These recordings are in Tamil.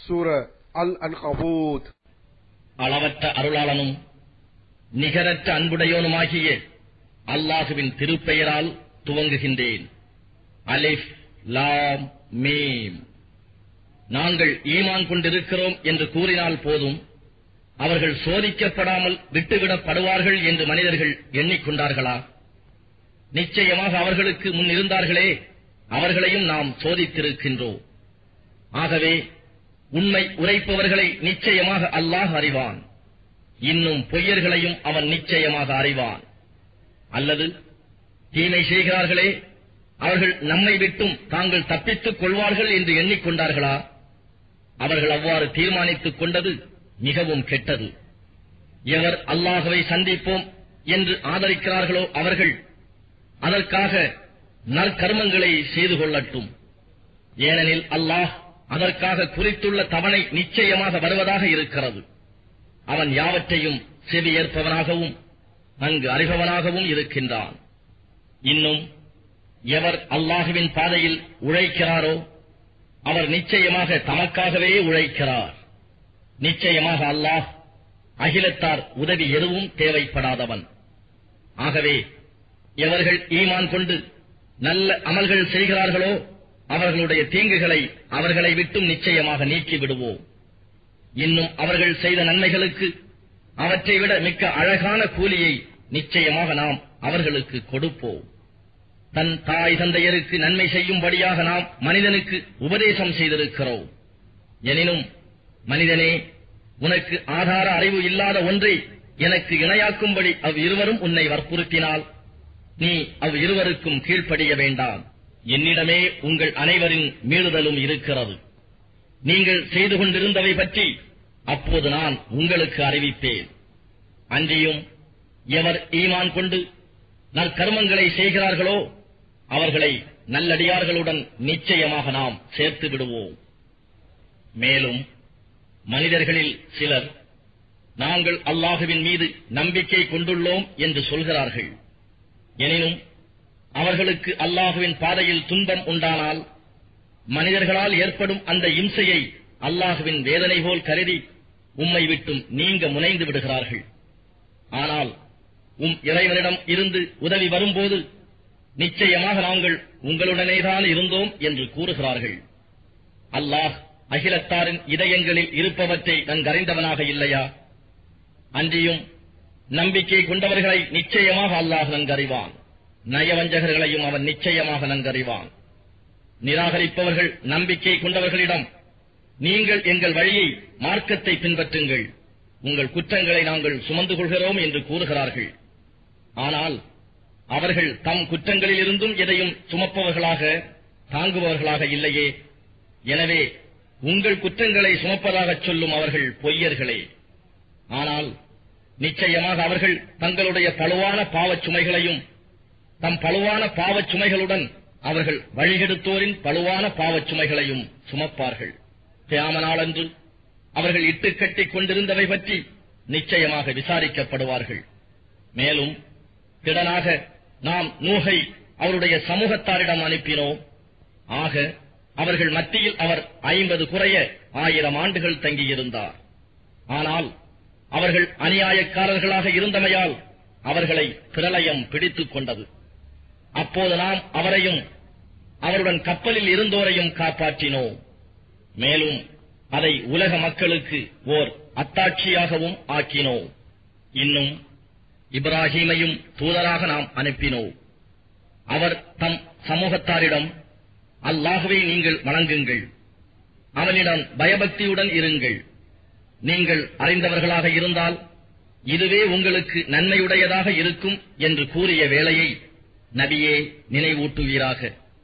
சூர அல் அன்கபூத் அளவற்ற அருளாளனும் நிகரற்ற அன்புடையோனுமாகிய அல்லாஹுவின் திருப்பெயரால் துவங்குகின்றேன் அலிஃப் லாம் மீம் நாங்கள் ஈமான் கொண்டிருக்கிறோம் என்று கூறினால் போதும் அவர்கள் சோதிக்கப்படாமல் விட்டுவிடப்படுவார்கள் என்று மனிதர்கள் எண்ணிக்கொண்டார்களா நிச்சயமாக அவர்களுக்கு முன் இருந்தார்களே அவர்களையும் நாம் சோதித்திருக்கின்றோம் ஆகவே உண்மை உரைப்பவர்களை நிச்சயமாக அல்லாஹ் அறிவான் இன்னும் பொய்யர்களையும் அவன் நிச்சயமாக அறிவான் அல்லது தீமை செய்கிறார்களே அவர்கள் நம்மை விட்டும் தாங்கள் தப்பித்துக் கொள்வார்கள் என்று எண்ணிக்கொண்டார்களா அவர்கள் அவ்வாறு தீர்மானித்துக் கொண்டது மிகவும் கெட்டது எவர் அல்லாஹுவை சந்திப்போம் என்று ஆதரிக்கிறார்களோ அவர்கள் அதற்காக நற்கர்மங்களை செய்து கொள்ளட்டும் ஏனெனில் அல்லாஹ் அதற்காக குறித்துள்ள தவணை நிச்சயமாக வருவதாக இருக்கிறது அவன் யாவற்றையும் செவி ஏற்பவனாகவும் நன்கு அறிபவனாகவும் இருக்கின்றான் இன்னும் எவர் அல்லாஹுவின் பாதையில் உழைக்கிறாரோ அவர் நிச்சயமாக தமக்காகவே உழைக்கிறார் நிச்சயமாக அல்லாஹ் அகிலத்தார் உதவி எதுவும் தேவைப்படாதவன் ஆகவே எவர்கள் ஈமான் கொண்டு நல்ல அமல்கள் செய்கிறார்களோ அவர்களுடைய தீங்குகளை அவர்களை விட்டும் நிச்சயமாக நீக்கி விடுவோம் இன்னும் அவர்கள் செய்த நன்மைகளுக்கு அவற்றை விட மிக்க அழகான கூலியை நிச்சயமாக நாம் அவர்களுக்கு கொடுப்போம் தன் தாய் தந்தையருக்கு நன்மை செய்யும்படியாக நாம் மனிதனுக்கு உபதேசம் செய்திருக்கிறோம் எனினும் மனிதனே உனக்கு ஆதார அறிவு இல்லாத ஒன்றை எனக்கு இணையாக்கும்படி அவ் இருவரும் உன்னை வற்புறுத்தினால் நீ அவ் இருவருக்கும் கீழ்ப்படிய வேண்டாம் என்னிடமே உங்கள் அனைவரின் மீறுதலும் இருக்கிறது நீங்கள் செய்து கொண்டிருந்தவை பற்றி அப்போது நான் உங்களுக்கு அறிவிப்பேன் அன்றியும் எவர் ஈமான் கொண்டு நற்கர்மங்களை செய்கிறார்களோ அவர்களை நல்லடியார்களுடன் நிச்சயமாக நாம் சேர்த்து விடுவோம் மேலும் மனிதர்களில் சிலர் நாங்கள் அல்லாஹுவின் மீது நம்பிக்கை கொண்டுள்ளோம் என்று சொல்கிறார்கள் எனினும் அவர்களுக்கு அல்லாஹுவின் பாதையில் துன்பம் உண்டானால் மனிதர்களால் ஏற்படும் அந்த இம்சையை அல்லாஹுவின் வேதனை போல் கருதி உம்மை விட்டும் நீங்க முனைந்து விடுகிறார்கள் ஆனால் உம் இறைவனிடம் இருந்து உதவி வரும்போது நிச்சயமாக நாங்கள் உங்களுடனேதான் இருந்தோம் என்று கூறுகிறார்கள் அல்லாஹ் அகிலத்தாரின் இதயங்களில் இருப்பவற்றை நன்கறிந்தவனாக இல்லையா அன்றியும் நம்பிக்கை கொண்டவர்களை நிச்சயமாக அல்லாஹ் நன்கறிவான் நயவஞ்சகர்களையும் அவன் நிச்சயமாக நன்கறிவான் நிராகரிப்பவர்கள் நம்பிக்கை கொண்டவர்களிடம் நீங்கள் எங்கள் வழியை மார்க்கத்தை பின்பற்றுங்கள் உங்கள் குற்றங்களை நாங்கள் சுமந்து கொள்கிறோம் என்று கூறுகிறார்கள் ஆனால் அவர்கள் தம் குற்றங்களில் இருந்தும் எதையும் சுமப்பவர்களாக தாங்குபவர்களாக இல்லையே எனவே உங்கள் குற்றங்களை சுமப்பதாகச் சொல்லும் அவர்கள் பொய்யர்களே ஆனால் நிச்சயமாக அவர்கள் தங்களுடைய பழுவான பாவச் சுமைகளையும் தம் பழுவான பாவச் சுமைகளுடன் அவர்கள் வழிகெடுத்தோரின் பழுவான பாவச் சுமைகளையும் சுமப்பார்கள் தியாமனாளன்று அவர்கள் இட்டுக்கட்டிக் கொண்டிருந்தவை பற்றி நிச்சயமாக விசாரிக்கப்படுவார்கள் மேலும் திடனாக நாம் நூகை அவருடைய சமூகத்தாரிடம் அனுப்பினோம் ஆக அவர்கள் மத்தியில் அவர் ஐம்பது குறைய ஆயிரம் ஆண்டுகள் தங்கியிருந்தார் ஆனால் அவர்கள் அநியாயக்காரர்களாக இருந்தமையால் அவர்களை பிரளயம் பிடித்துக் கொண்டது அப்போது நாம் அவரையும் அவருடன் கப்பலில் இருந்தோரையும் காப்பாற்றினோம் மேலும் அதை உலக மக்களுக்கு ஓர் அத்தாட்சியாகவும் ஆக்கினோம் இன்னும் இப்ராஹீமையும் தூதராக நாம் அனுப்பினோம் அவர் தம் சமூகத்தாரிடம் அல்லாகவே நீங்கள் வணங்குங்கள் அவனிடம் பயபக்தியுடன் இருங்கள் நீங்கள் அறிந்தவர்களாக இருந்தால் இதுவே உங்களுக்கு நன்மையுடையதாக இருக்கும் என்று கூறிய வேளையை நபியே நினைவூட்டுவீராக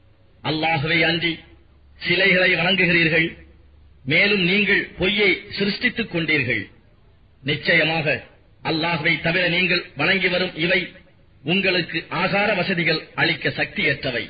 அல்லாகவே அன்றி சிலைகளை வணங்குகிறீர்கள் மேலும் நீங்கள் பொய்யை சிருஷ்டித்துக் கொண்டீர்கள் நிச்சயமாக அல்லாஹ்வை தவிர நீங்கள் வணங்கி வரும் இவை உங்களுக்கு ஆகார வசதிகள் அளிக்க சக்தியற்றவை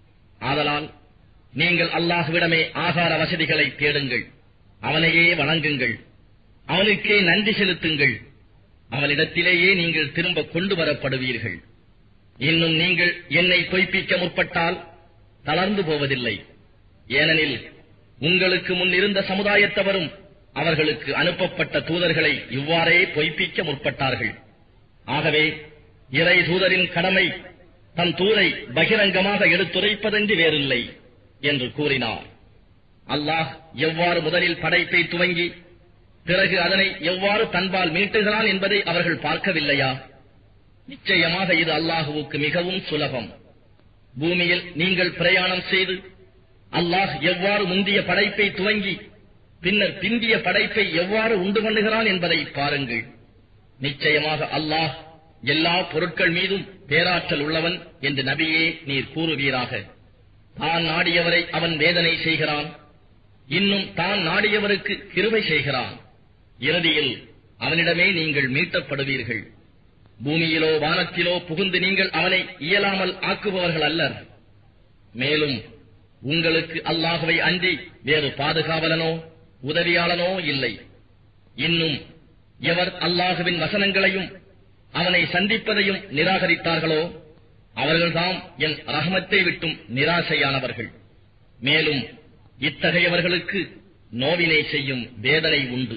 ஆதலால் நீங்கள் அல்லாஹ்விடமே ஆகார வசதிகளை தேடுங்கள் அவனையே வணங்குங்கள் அவனுக்கே நன்றி செலுத்துங்கள் அவனிடத்திலேயே நீங்கள் திரும்ப கொண்டு வரப்படுவீர்கள் இன்னும் நீங்கள் என்னை பொய்ப்பிக்க முற்பட்டால் தளர்ந்து போவதில்லை ஏனெனில் உங்களுக்கு முன் இருந்த சமுதாயத்தவரும் அவர்களுக்கு அனுப்பப்பட்ட தூதர்களை இவ்வாறே பொய்ப்பிக்க முற்பட்டார்கள் ஆகவே இறை தூதரின் கடமை தன் தூரை பகிரங்கமாக எடுத்துரைப்பதன்றி வேறில்லை என்று கூறினார் அல்லாஹ் எவ்வாறு முதலில் படைப்பை துவங்கி பிறகு அதனை எவ்வாறு தன்பால் மீட்டுகிறான் என்பதை அவர்கள் பார்க்கவில்லையா நிச்சயமாக இது அல்லாஹுவுக்கு மிகவும் சுலபம் பூமியில் நீங்கள் பிரயாணம் செய்து அல்லாஹ் எவ்வாறு முந்திய படைப்பை துவங்கி பின்னர் பிந்திய படைப்பை எவ்வாறு உண்டு பண்ணுகிறான் என்பதை பாருங்கள் நிச்சயமாக அல்லாஹ் எல்லா பொருட்கள் மீதும் பேராற்றல் உள்ளவன் என்று நபியே நீர் கூறுவீராக தான் நாடியவரை அவன் வேதனை செய்கிறான் இன்னும் தான் நாடியவருக்கு கிருபை செய்கிறான் இறுதியில் அவனிடமே நீங்கள் மீட்டப்படுவீர்கள் பூமியிலோ வானத்திலோ புகுந்து நீங்கள் அவனை இயலாமல் ஆக்குபவர்கள் அல்லர் மேலும் உங்களுக்கு அல்லாஹுவை அன்றி வேறு பாதுகாவலனோ உதவியாளனோ இல்லை இன்னும் எவர் அல்லாஹுவின் வசனங்களையும் அவனை சந்திப்பதையும் நிராகரித்தார்களோ அவர்கள்தாம் என் ரஹமத்தை விட்டும் நிராசையானவர்கள் மேலும் இத்தகையவர்களுக்கு நோவினை செய்யும் வேதனை உண்டு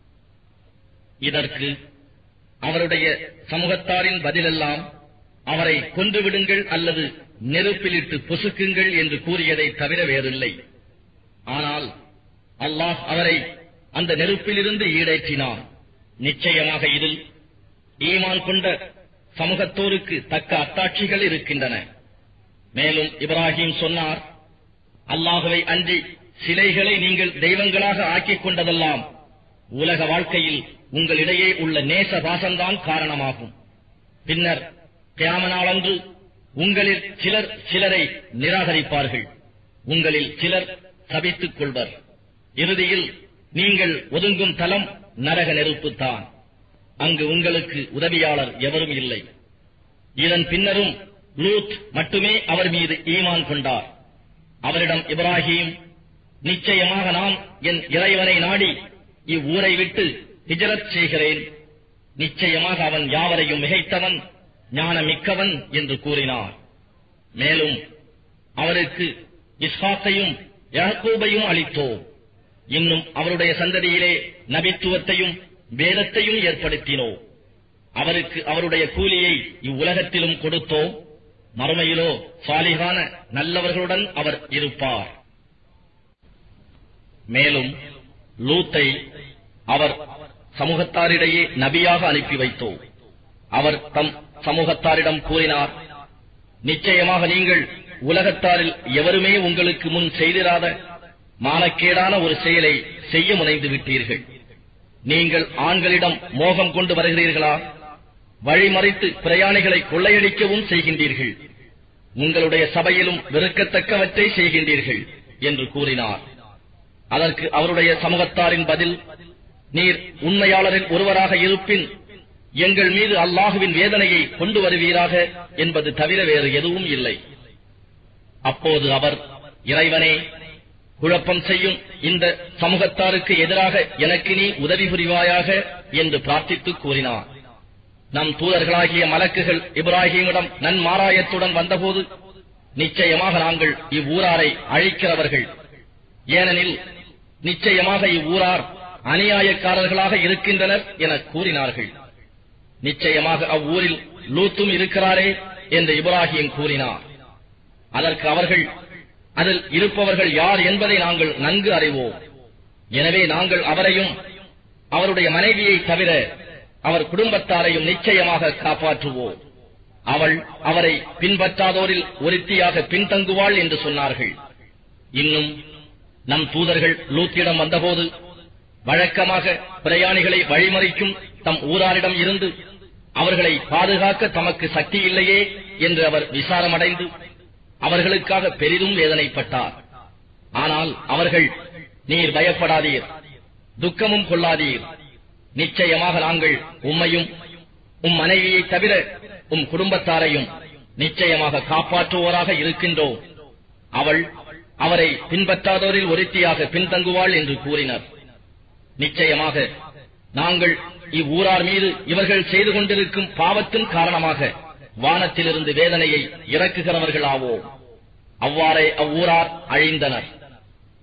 இதற்கு அவருடைய சமூகத்தாரின் பதிலெல்லாம் அவரை கொன்றுவிடுங்கள் அல்லது நெருப்பிலிட்டு பொசுக்குங்கள் என்று கூறியதை தவிர வேறில்லை ஆனால் அல்லாஹ் அவரை அந்த நெருப்பிலிருந்து ஈடேற்றினான் நிச்சயமாக இதில் ஈமான் கொண்ட சமூகத்தோருக்கு தக்க அத்தாட்சிகள் இருக்கின்றன மேலும் இப்ராஹிம் சொன்னார் அல்லாஹுவை அன்றி சிலைகளை நீங்கள் தெய்வங்களாக ஆக்கிக் கொண்டதெல்லாம் உலக வாழ்க்கையில் உங்களிடையே உள்ள நேச பாசம்தான் காரணமாகும் பின்னர் கியாமனாளன்று உங்களில் சிலர் சிலரை நிராகரிப்பார்கள் உங்களில் சிலர் சபித்துக் கொள்வர் இறுதியில் நீங்கள் ஒதுங்கும் தலம் நரக நெருப்புத்தான் அங்கு உங்களுக்கு உதவியாளர் எவரும் இல்லை இதன் பின்னரும் லூத் மட்டுமே அவர் மீது ஈமான் கொண்டார் அவரிடம் இப்ராஹிம் நிச்சயமாக நான் என் இறைவனை நாடி இவ்வூரை விட்டு ஹிஜரத் செய்கிறேன் நிச்சயமாக அவன் யாவரையும் மிகைத்தவன் ஞானமிக்கவன் என்று கூறினார் மேலும் அவருக்கு இஸ்ஹாக்கையும் யாக்கூபையும் அளித்தோம் இன்னும் அவருடைய சந்ததியிலே நபித்துவத்தையும் வேதத்தையும் ஏற்படுத்தினோம் அவருக்கு அவருடைய கூலியை இவ்வுலகத்திலும் கொடுத்தோம் மறுமையிலோ சாலிகான நல்லவர்களுடன் அவர் இருப்பார் மேலும் லூத்தை அவர் சமூகத்தாரிடையே நபியாக அனுப்பி வைத்தோம் அவர் தம் சமூகத்தாரிடம் கூறினார் நிச்சயமாக நீங்கள் உலகத்தாரில் எவருமே உங்களுக்கு முன் செய்திராத மானக்கேடான ஒரு செயலை செய்ய முனைந்து விட்டீர்கள் நீங்கள் ஆண்களிடம் மோகம் கொண்டு வருகிறீர்களா வழிமறைத்து பிரயாணிகளை கொள்ளையடிக்கவும் செய்கின்றீர்கள் உங்களுடைய சபையிலும் வெறுக்கத்தக்கவற்றை செய்கின்றீர்கள் என்று கூறினார் அதற்கு அவருடைய சமூகத்தாரின் பதில் நீர் உண்மையாளரில் ஒருவராக இருப்பின் எங்கள் மீது அல்லாஹுவின் வேதனையை கொண்டு வருவீராக என்பது தவிர வேறு எதுவும் இல்லை அப்போது அவர் இறைவனே குழப்பம் செய்யும் இந்த சமூகத்தாருக்கு எதிராக எனக்கு நீ உதவி புரிவாயாக என்று பிரார்த்தித்து கூறினார் நம் தூதர்களாகிய மலக்குகள் இப்ராஹிமிடம் நன்மாராயத்துடன் வந்தபோது நிச்சயமாக நாங்கள் இவ்வூராரை அழிக்கிறவர்கள் ஏனெனில் நிச்சயமாக இவ்வூரார் அநியாயக்காரர்களாக இருக்கின்றனர் என கூறினார்கள் நிச்சயமாக அவ்வூரில் லூத்தும் இருக்கிறாரே என்று இப்ராஹிம் கூறினார் அதற்கு அவர்கள் அதில் இருப்பவர்கள் யார் என்பதை நாங்கள் நன்கு அறிவோம் எனவே நாங்கள் அவரையும் அவருடைய மனைவியை தவிர அவர் குடும்பத்தாரையும் நிச்சயமாக காப்பாற்றுவோம் அவள் அவரை பின்பற்றாதோரில் ஒருத்தியாக பின்தங்குவாள் என்று சொன்னார்கள் இன்னும் நம் தூதர்கள் லூத்தியிடம் வந்தபோது வழக்கமாக பிரயாணிகளை வழிமறிக்கும் தம் ஊராரிடம் இருந்து அவர்களை பாதுகாக்க தமக்கு சக்தி இல்லையே என்று அவர் விசாரமடைந்து அவர்களுக்காக பெரிதும் வேதனைப்பட்டார் ஆனால் அவர்கள் நீர் பயப்படாதீர் துக்கமும் கொள்ளாதீர் நிச்சயமாக நாங்கள் உம்மையும் உம் மனைவியை தவிர உம் குடும்பத்தாரையும் நிச்சயமாக காப்பாற்றுவோராக இருக்கின்றோம் அவள் அவரை பின்பற்றாதோரில் ஒருத்தியாக பின்தங்குவாள் என்று கூறினர் நிச்சயமாக நாங்கள் இவ்வூரார் மீது இவர்கள் செய்து கொண்டிருக்கும் பாவத்தின் காரணமாக வானத்திலிருந்து வேதனையை இறக்குகிறவர்களாவோம் அவ்வாறே அவ்வூரார் அழிந்தனர்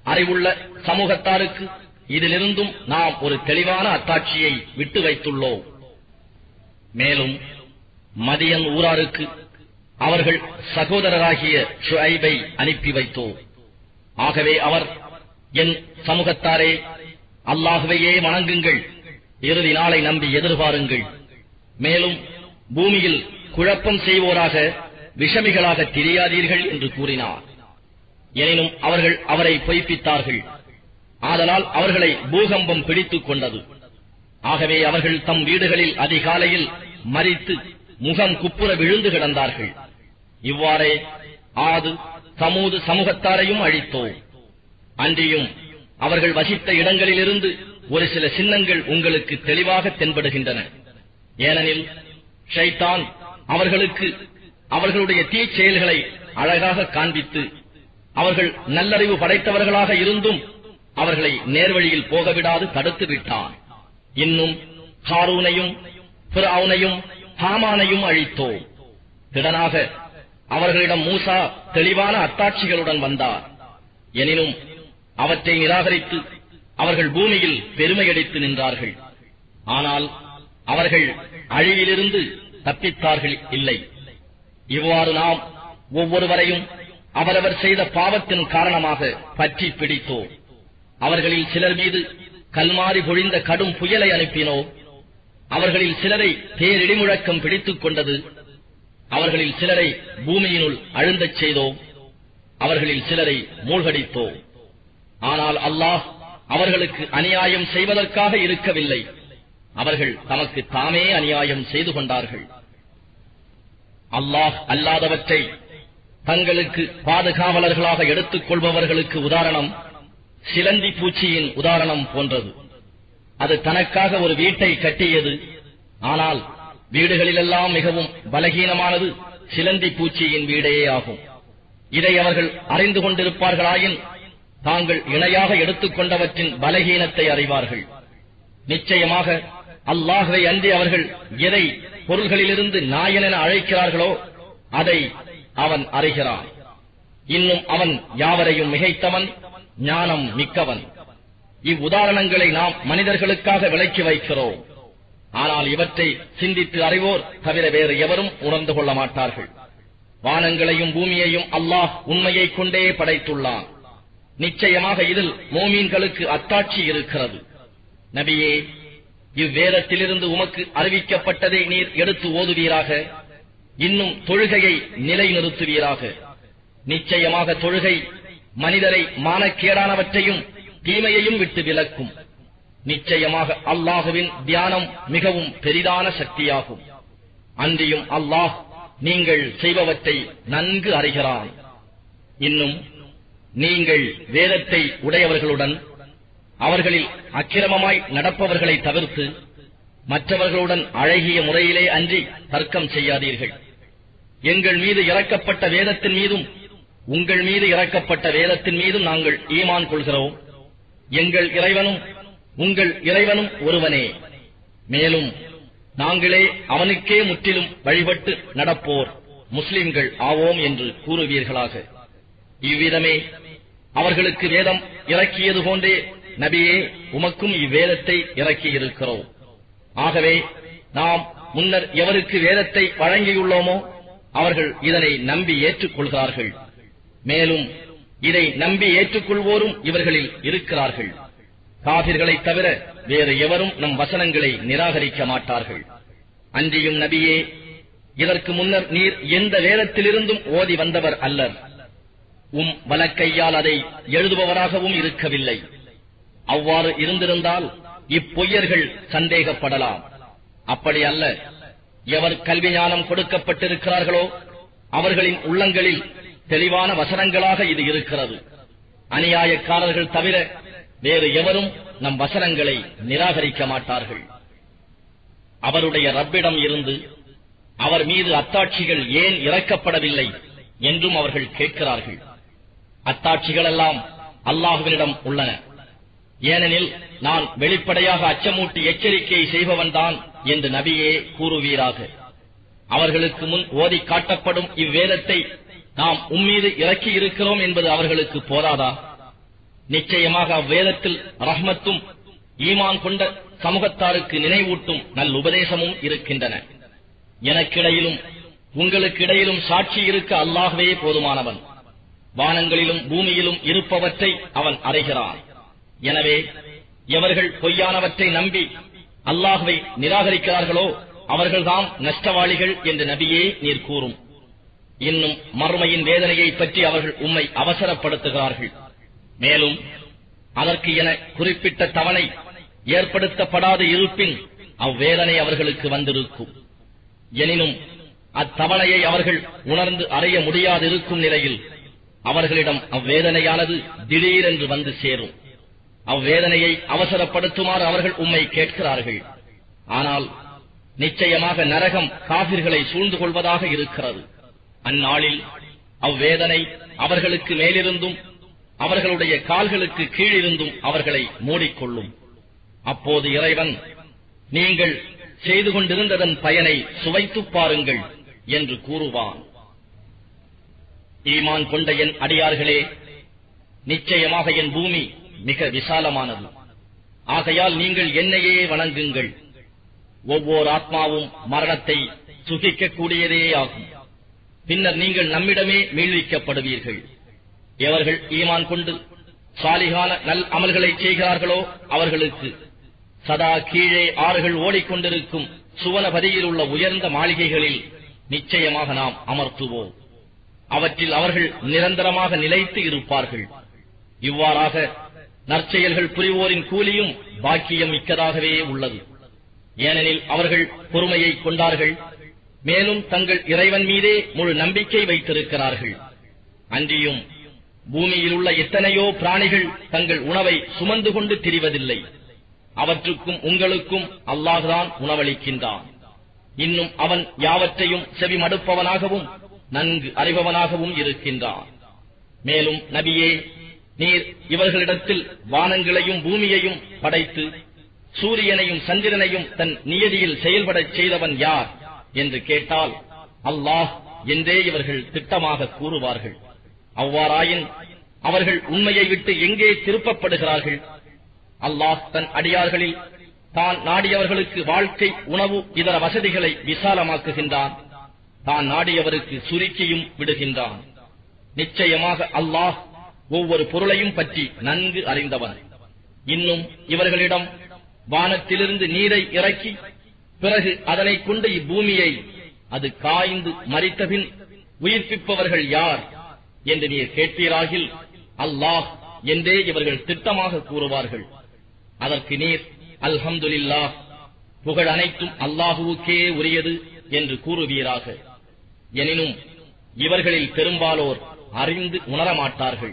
அறிவுள்ள சமூகத்தாருக்கு இதிலிருந்தும் நாம் ஒரு தெளிவான அத்தாட்சியை விட்டு வைத்துள்ளோம் மேலும் மதியன் ஊராருக்கு அவர்கள் சகோதரராகிய ஷுஐபை அனுப்பி வைத்தோம் ஆகவே அவர் என் சமூகத்தாரே அல்லாஹுவையே வணங்குங்கள் இறுதி நாளை நம்பி எதிர்பாருங்கள் மேலும் பூமியில் குழப்பம் செய்வோராக விஷமிகளாக திரியாதீர்கள் என்று கூறினார் எனினும் அவர்கள் அவரை பொய்ப்பித்தார்கள் ஆதலால் அவர்களை பூகம்பம் பிடித்துக் கொண்டது ஆகவே அவர்கள் தம் வீடுகளில் அதிகாலையில் மறித்து முகம் குப்புற விழுந்து கிடந்தார்கள் இவ்வாறே ஆது சமூது சமூகத்தாரையும் அழித்தோம் அன்றியும் அவர்கள் வசித்த இடங்களிலிருந்து ஒரு சில சின்னங்கள் உங்களுக்கு தெளிவாக தென்படுகின்றன ஏனெனில் ஷைத்தான் அவர்களுக்கு அவர்களுடைய தீச் செயல்களை அழகாக காண்பித்து அவர்கள் நல்லறிவு படைத்தவர்களாக இருந்தும் அவர்களை நேர்வழியில் போகவிடாது தடுத்து விட்டான் இன்னும் ஹாரூனையும் பிறவுனையும் ஹாமானையும் அழித்தோம் திடனாக அவர்களிடம் மூசா தெளிவான அத்தாட்சிகளுடன் வந்தார் எனினும் அவற்றை நிராகரித்து அவர்கள் பூமியில் பெருமையடித்து நின்றார்கள் ஆனால் அவர்கள் அழிவிலிருந்து தப்பித்தார்கள் இல்லை இவ்வாறு நாம் ஒவ்வொருவரையும் அவரவர் செய்த பாவத்தின் காரணமாக பற்றி பிடித்தோம் அவர்களில் சிலர் மீது கல்மாறி பொழிந்த கடும் புயலை அனுப்பினோம் அவர்களில் சிலரை பேரிடிமுழக்கம் பிடித்துக் கொண்டது அவர்களில் சிலரை பூமியினுள் அழுந்தச் செய்தோம் அவர்களில் சிலரை மூழ்கடித்தோம் ஆனால் அல்லாஹ் அவர்களுக்கு அநியாயம் செய்வதற்காக இருக்கவில்லை அவர்கள் தமக்கு தாமே அநியாயம் செய்து கொண்டார்கள் அல்லாஹ் அல்லாதவற்றை தங்களுக்கு பாதுகாவலர்களாக எடுத்துக் கொள்பவர்களுக்கு உதாரணம் சிலந்தி பூச்சியின் உதாரணம் போன்றது அது தனக்காக ஒரு வீட்டை கட்டியது ஆனால் வீடுகளிலெல்லாம் மிகவும் பலகீனமானது சிலந்தி பூச்சியின் வீடே ஆகும் இதை அவர்கள் அறிந்து கொண்டிருப்பார்களாயின் தாங்கள் இணையாக எடுத்துக் கொண்டவற்றின் பலகீனத்தை அறிவார்கள் நிச்சயமாக அல்லாஹுவை அன்றி அவர்கள் எதை பொருள்களிலிருந்து நாயனென அழைக்கிறார்களோ அதை அவன் அறிகிறான் இன்னும் அவன் யாவரையும் மிகைத்தவன் ஞானம் மிக்கவன் இவ்வுதாரணங்களை நாம் மனிதர்களுக்காக விளக்கி வைக்கிறோம் ஆனால் இவற்றை சிந்தித்து அறிவோர் தவிர வேறு எவரும் உணர்ந்து கொள்ள மாட்டார்கள் வானங்களையும் பூமியையும் அல்லாஹ் உண்மையைக் கொண்டே படைத்துள்ளான் நிச்சயமாக இதில் மோமீன்களுக்கு அத்தாட்சி இருக்கிறது நபியே இவ்வேதத்திலிருந்து உமக்கு அறிவிக்கப்பட்டதை நீர் எடுத்து ஓதுவீராக இன்னும் தொழுகையை நிலைநிறுத்துவீராக நிச்சயமாக தொழுகை மனிதரை மானக்கேடானவற்றையும் தீமையையும் விட்டு விலக்கும் நிச்சயமாக அல்லாஹுவின் தியானம் மிகவும் பெரிதான சக்தியாகும் அன்றியும் அல்லாஹ் நீங்கள் செய்பவற்றை நன்கு அறிகிறான் இன்னும் நீங்கள் வேதத்தை உடையவர்களுடன் அவர்களில் அக்கிரமமாய் நடப்பவர்களை தவிர்த்து மற்றவர்களுடன் அழகிய முறையிலே அன்றி தர்க்கம் செய்யாதீர்கள் எங்கள் மீது இறக்கப்பட்ட வேதத்தின் மீதும் உங்கள் மீது இறக்கப்பட்ட வேதத்தின் மீதும் நாங்கள் ஈமான் கொள்கிறோம் எங்கள் இறைவனும் உங்கள் இறைவனும் ஒருவனே மேலும் நாங்களே அவனுக்கே முற்றிலும் வழிபட்டு நடப்போர் முஸ்லிம்கள் ஆவோம் என்று கூறுவீர்களாக இவ்விதமே அவர்களுக்கு வேதம் இறக்கியது போன்றே நபியே உமக்கும் இவ்வேதத்தை இறக்கியிருக்கிறோம் ஆகவே நாம் முன்னர் எவருக்கு வேதத்தை வழங்கியுள்ளோமோ அவர்கள் இதனை நம்பி ஏற்றுக்கொள்கிறார்கள் மேலும் இதை நம்பி ஏற்றுக்கொள்வோரும் இவர்களில் இருக்கிறார்கள் காபிர்களைத் தவிர வேறு எவரும் நம் வசனங்களை நிராகரிக்க மாட்டார்கள் அன்றியும் நபியே இதற்கு முன்னர் நீர் எந்த வேதத்திலிருந்தும் ஓதி வந்தவர் அல்லர் உம் வலக்கையால் அதை எழுதுபவராகவும் இருக்கவில்லை அவ்வாறு இருந்திருந்தால் இப்பொய்யர்கள் சந்தேகப்படலாம் அப்படி அல்ல எவர் கல்வி ஞானம் கொடுக்கப்பட்டிருக்கிறார்களோ அவர்களின் உள்ளங்களில் தெளிவான வசனங்களாக இது இருக்கிறது அநியாயக்காரர்கள் தவிர வேறு எவரும் நம் வசனங்களை நிராகரிக்க மாட்டார்கள் அவருடைய ரப்பிடம் இருந்து அவர் மீது அத்தாட்சிகள் ஏன் இறக்கப்படவில்லை என்றும் அவர்கள் கேட்கிறார்கள் அத்தாட்சிகளெல்லாம் அல்லாஹுவினிடம் உள்ளன ஏனெனில் நான் வெளிப்படையாக அச்சமூட்டி எச்சரிக்கை செய்பவன்தான் என்று நபியே கூறுவீராக அவர்களுக்கு முன் ஓதி காட்டப்படும் இவ்வேதத்தை நாம் உம்மீது இறக்கி இருக்கிறோம் என்பது அவர்களுக்கு போதாதா நிச்சயமாக அவ்வேதத்தில் ரஹ்மத்தும் ஈமான் கொண்ட சமூகத்தாருக்கு நினைவூட்டும் நல் உபதேசமும் இருக்கின்றன எனக்கிடையிலும் உங்களுக்கு இடையிலும் சாட்சி இருக்க அல்லாகவே போதுமானவன் வானங்களிலும் பூமியிலும் இருப்பவற்றை அவன் அறிகிறான் எனவே எவர்கள் பொய்யானவற்றை நம்பி அல்லாஹுவை நிராகரிக்கிறார்களோ அவர்கள்தாம் நஷ்டவாளிகள் என்று நபியே நீர் கூறும் இன்னும் மறுமையின் வேதனையை பற்றி அவர்கள் உம்மை அவசரப்படுத்துகிறார்கள் மேலும் அதற்கு என குறிப்பிட்ட தவணை ஏற்படுத்தப்படாது இருப்பின் அவ்வேதனை அவர்களுக்கு வந்திருக்கும் எனினும் அத்தவணையை அவர்கள் உணர்ந்து அறிய முடியாதிருக்கும் நிலையில் அவர்களிடம் அவ்வேதனையானது திடீரென்று வந்து சேரும் அவ்வேதனையை அவசரப்படுத்துமாறு அவர்கள் உம்மை கேட்கிறார்கள் ஆனால் நிச்சயமாக நரகம் காபிர்களை சூழ்ந்து கொள்வதாக இருக்கிறது அந்நாளில் அவ்வேதனை அவர்களுக்கு மேலிருந்தும் அவர்களுடைய கால்களுக்கு கீழிருந்தும் அவர்களை மூடிக்கொள்ளும் அப்போது இறைவன் நீங்கள் செய்து கொண்டிருந்ததன் பயனை சுவைத்துப் பாருங்கள் என்று கூறுவான் ஈமான் கொண்ட என் அடியார்களே நிச்சயமாக என் பூமி மிக விசாலமானது ஆகையால் நீங்கள் என்னையே வணங்குங்கள் ஒவ்வொரு ஆத்மாவும் மரணத்தை சுகிக்கக்கூடியதே ஆகும் பின்னர் நீங்கள் நம்மிடமே மீழ்விக்கப்படுவீர்கள் எவர்கள் ஈமான் கொண்டு சாலிகான நல் அமல்களை செய்கிறார்களோ அவர்களுக்கு சதா கீழே ஆறுகள் ஓடிக்கொண்டிருக்கும் சுவனபதியில் உள்ள உயர்ந்த மாளிகைகளில் நிச்சயமாக நாம் அமர்த்துவோம் அவற்றில் அவர்கள் நிரந்தரமாக நிலைத்து இருப்பார்கள் இவ்வாறாக நற்செயல்கள் புரிவோரின் கூலியும் பாக்கியம் மிக்கதாகவே உள்ளது ஏனெனில் அவர்கள் பொறுமையை கொண்டார்கள் மேலும் தங்கள் இறைவன் மீதே முழு நம்பிக்கை வைத்திருக்கிறார்கள் அன்றியும் பூமியில் உள்ள எத்தனையோ பிராணிகள் தங்கள் உணவை சுமந்து கொண்டு திரிவதில்லை அவற்றுக்கும் உங்களுக்கும் அல்லாஹ்தான் உணவளிக்கின்றான் இன்னும் அவன் யாவற்றையும் செவிமடுப்பவனாகவும் நன்கு அறிபவனாகவும் இருக்கின்றான் மேலும் நபியே நீர் இவர்களிடத்தில் வானங்களையும் பூமியையும் படைத்து சூரியனையும் சந்திரனையும் தன் நியதியில் செயல்படச் செய்தவன் யார் என்று கேட்டால் அல்லாஹ் என்றே இவர்கள் திட்டமாக கூறுவார்கள் அவ்வாறாயின் அவர்கள் உண்மையை விட்டு எங்கே திருப்பப்படுகிறார்கள் அல்லாஹ் தன் அடியார்களில் தான் நாடியவர்களுக்கு வாழ்க்கை உணவு இதர வசதிகளை விசாலமாக்குகின்றான் தான் நாடியவருக்கு சுருக்கியும் விடுகின்றான் நிச்சயமாக அல்லாஹ் ஒவ்வொரு பொருளையும் பற்றி நன்கு அறிந்தவன் இன்னும் இவர்களிடம் வானத்திலிருந்து நீரை இறக்கி பிறகு அதனை கொண்டு இப்பூமியை அது காய்ந்து மறித்தபின் உயிர்ப்பிப்பவர்கள் யார் என்று நீர் கேட்பீராகில் அல்லாஹ் என்றே இவர்கள் திட்டமாக கூறுவார்கள் அதற்கு நீர் அல்ஹம்துலில்லாஹ் புகழ் அனைத்தும் அல்லாஹுவுக்கே உரியது என்று கூறுவீராக எனினும் இவர்களில் பெரும்பாலோர் அறிந்து உணரமாட்டார்கள்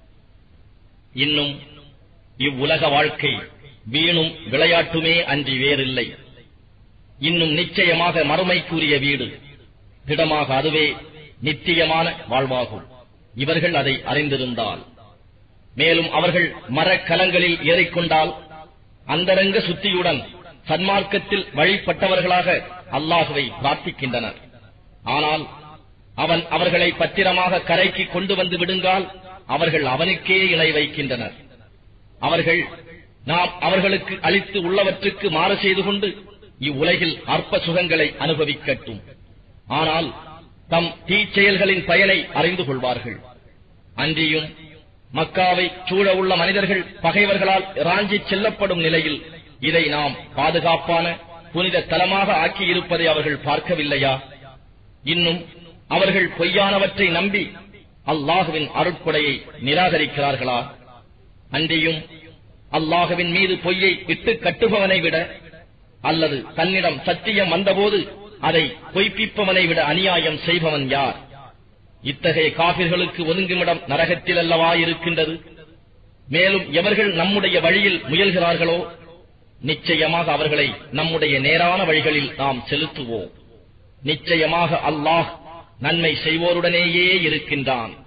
இன்னும் இவ்வுலக வாழ்க்கை வீணும் விளையாட்டுமே அன்றி வேறில்லை இன்னும் நிச்சயமாக மறுமைக்குரிய வீடு திடமாக அதுவே நித்தியமான வாழ்வாகும் இவர்கள் அதை அறிந்திருந்தால் மேலும் அவர்கள் மரக்கலங்களில் ஏறிக்கொண்டால் அந்தரங்க சுத்தியுடன் சன்மார்க்கத்தில் வழிபட்டவர்களாக அல்லாஹுவை பிரார்த்திக்கின்றனர் ஆனால் அவன் அவர்களை பத்திரமாக கரைக்கு கொண்டு வந்து விடுங்கால் அவர்கள் அவனுக்கே இணை வைக்கின்றனர் அவர்கள் நாம் அவர்களுக்கு அளித்து உள்ளவற்றுக்கு மாறு செய்து கொண்டு இவ்வுலகில் அற்ப சுகங்களை அனுபவிக்கட்டும் ஆனால் தம் தீச்செயல்களின் பயனை அறிந்து கொள்வார்கள் அன்றியும் மக்காவை சூழ உள்ள மனிதர்கள் பகைவர்களால் இராஞ்சி செல்லப்படும் நிலையில் இதை நாம் பாதுகாப்பான புனித தலமாக ஆக்கியிருப்பதை அவர்கள் பார்க்கவில்லையா இன்னும் அவர்கள் பொய்யானவற்றை நம்பி அல்லாஹுவின் அருட்கொடையை நிராகரிக்கிறார்களா அன்றியும் அல்லாஹுவின் மீது பொய்யை இட்டு கட்டுபவனை விட அல்லது தன்னிடம் சத்தியம் வந்தபோது அதை பொய்ப்பிப்பவனை விட அநியாயம் செய்பவன் யார் இத்தகைய காபிர்களுக்கு ஒதுங்குமிடம் நரகத்தில் அல்லவா இருக்கின்றது மேலும் எவர்கள் நம்முடைய வழியில் முயல்கிறார்களோ நிச்சயமாக அவர்களை நம்முடைய நேரான வழிகளில் நாம் செலுத்துவோம் நிச்சயமாக அல்லாஹ் நன்மை செய்வோருடனேயே இருக்கின்றான்